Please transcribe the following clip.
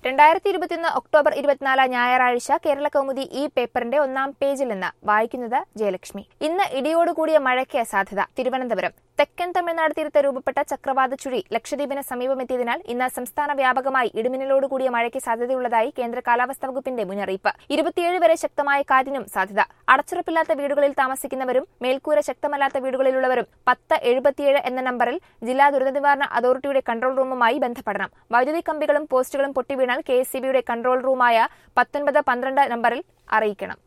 രണ്ടായിരത്തി ഇരുപത്തിയൊന്ന് ഒക്ടോബർ ഇരുപത്തിനാല് ഞായറാഴ്ച കേരള കൗമുദി ഈ പേപ്പറിന്റെ ഒന്നാം പേജിൽ നിന്ന് വായിക്കുന്നത് ജയലക്ഷ്മി ഇന്ന് ഇടിയോടുകൂടിയ മഴയ്ക്ക് സാധ്യത തിരുവനന്തപുരം തെക്കൻ തമിഴ്നാട് തീരത്ത് രൂപപ്പെട്ട ചക്രവാത ചുഴി ലക്ഷദ്വീപിന് സമീപമെത്തിയതിനാൽ ഇന്ന് സംസ്ഥാന വ്യാപകമായി ഇടിമിന്നലോടുകൂടിയ മഴയ്ക്ക് സാധ്യതയുള്ളതായി കേന്ദ്ര കാലാവസ്ഥാ വകുപ്പിന്റെ മുന്നറിയിപ്പ് ഇരുപത്തിയേഴ് വരെ ശക്തമായ കാറ്റിനും സാധ്യത അടച്ചുറപ്പില്ലാത്ത വീടുകളിൽ താമസിക്കുന്നവരും മേൽക്കൂര ശക്തമല്ലാത്ത വീടുകളിലുള്ളവരും പത്ത് എഴുപത്തിയേഴ് എന്ന നമ്പറിൽ ജില്ലാ ദുരന്ത നിവാരണ അതോറിറ്റിയുടെ കൺട്രോൾ റൂമുമായി ബന്ധപ്പെടണം വൈദ്യുതി കമ്പികളും പോസ്റ്റുകളും പൊട്ടിവീണാൽ കെ എസ് കൺട്രോൾ റൂമായ പത്തൊൻപത് പന്ത്രണ്ട് നമ്പറിൽ അറിയിക്കണം